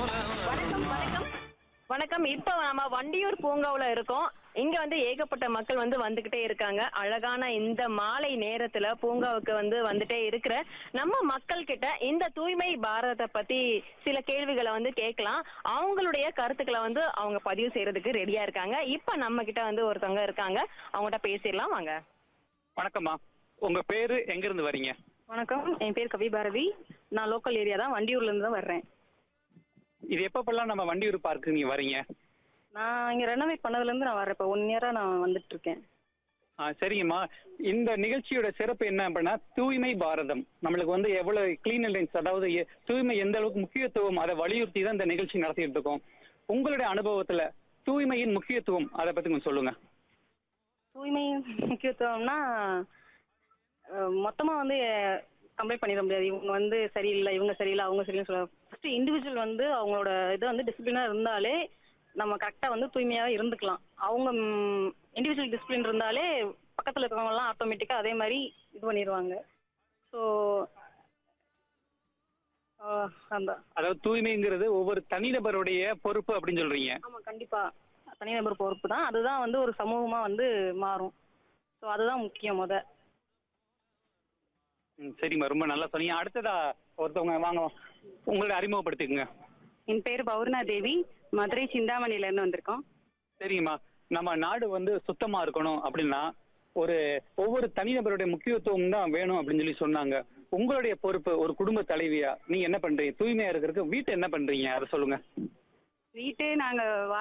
வணக்கம் வணக்கம் வணக்கம் இப்ப நம்ம வண்டியூர் பூங்காவுல இருக்கோம் இங்க வந்து ஏகப்பட்ட மக்கள் வந்து வந்துகிட்டே இருக்காங்க அழகான இந்த மாலை நேரத்துல பூங்காவுக்கு வந்து வந்துட்டே இருக்கிற நம்ம மக்கள் கிட்ட இந்த தூய்மை பாரதத்தை பத்தி சில கேள்விகளை வந்து கேட்கலாம் அவங்களுடைய கருத்துக்களை வந்து அவங்க பதிவு செய்யறதுக்கு ரெடியா இருக்காங்க இப்ப நம்ம கிட்ட வந்து ஒருத்தவங்க இருக்காங்க அவங்ககிட்ட பேசிடலாம் வாங்க வணக்கம்மா உங்க பேரு எங்க இருந்து வரீங்க வணக்கம் என் பேர் கவி பாரதி நான் லோக்கல் ஏரியா தான் வண்டியூர்ல இருந்து தான் வர்றேன் இது எப்பப்பெல்லாம் நம்ம வண்டியூர் பார்க்கு நீங்க வரீங்க நான் இங்க ரெனோவேட் பண்ணதுல இருந்து நான் வரேன் இப்போ ஒன் இயரா நான் வந்துட்டு இருக்கேன் ஆ, சரிங்கம்மா இந்த நிகழ்ச்சியோட சிறப்பு என்ன அப்படின்னா தூய்மை பாரதம் நம்மளுக்கு வந்து எவ்வளவு கிளீன்லென்ஸ் அதாவது எ- தூய்மை எந்த அளவுக்கு முக்கியத்துவம் அதை வலியுறுத்தி தான் இந்த நிகழ்ச்சி நடத்திட்டு இருக்கோம் உங்களுடைய அனுபவத்துல தூய்மையின் முக்கியத்துவம் அதை பத்தி கொஞ்சம் சொல்லுங்க தூய்மை முக்கியத்துவம்னா அஹ், மொத்தமா வந்து கம்ப்ளைண்ட் பண்ணிட முடியாது இவங்க வந்து சரியில்லை இவங்க சரியில்லை அவங்க சரியில்லை சொல்ல ஃபர்ஸ்ட் இண்டிவிஜுவல் வந்து அவங்களோட இது வந்து டிசிப்ளினா இருந்தாலே நம்ம கரெக்டா வந்து தூய்மையாக இருந்துக்கலாம் அவங்க இண்டிவிஜுவல் டிசிப்ளின் இருந்தாலே பக்கத்துல இருக்கிறவங்க எல்லாம் ஆட்டோமேட்டிக்கா அதே மாதிரி இது பண்ணிடுவாங்க ஸோ அந்த அதாவது தூய்மைங்கிறது ஒவ்வொரு தனிநபருடைய பொறுப்பு அப்படின்னு சொல்றீங்க ஆமா கண்டிப்பா தனிநபர் பொறுப்பு தான் அதுதான் வந்து ஒரு சமூகமா வந்து மாறும் ஸோ அதுதான் முக்கியம் முத ம், சரிம்மா ரொம்ப நல்லா சொன்னீங்க அடுத்ததா ஒருத்தவங்க வாங்க உங்களை அறிமுகப்படுத்திக்கங்க என் பேர் பௌர்ணா தேவி மதுரை சிந்தாமணில இருந்து வந்திருக்கோம் சரிங்கம்மா நம்ம நாடு வந்து சுத்தமா இருக்கணும் அப்படின்னா ஒரு ஒவ்வொரு தனிநபருடைய முக்கியத்துவம் தான் வேணும் அப்படின்னு சொல்லி சொன்னாங்க உங்களுடைய பொறுப்பு ஒரு குடும்ப தலைவியா நீங்க என்ன பண்றீங்க தூய்மையா இருக்கிறதுக்கு வீட்டை என்ன பண்றீங்க அதை சொல்லுங்க வீட்டு நாங்க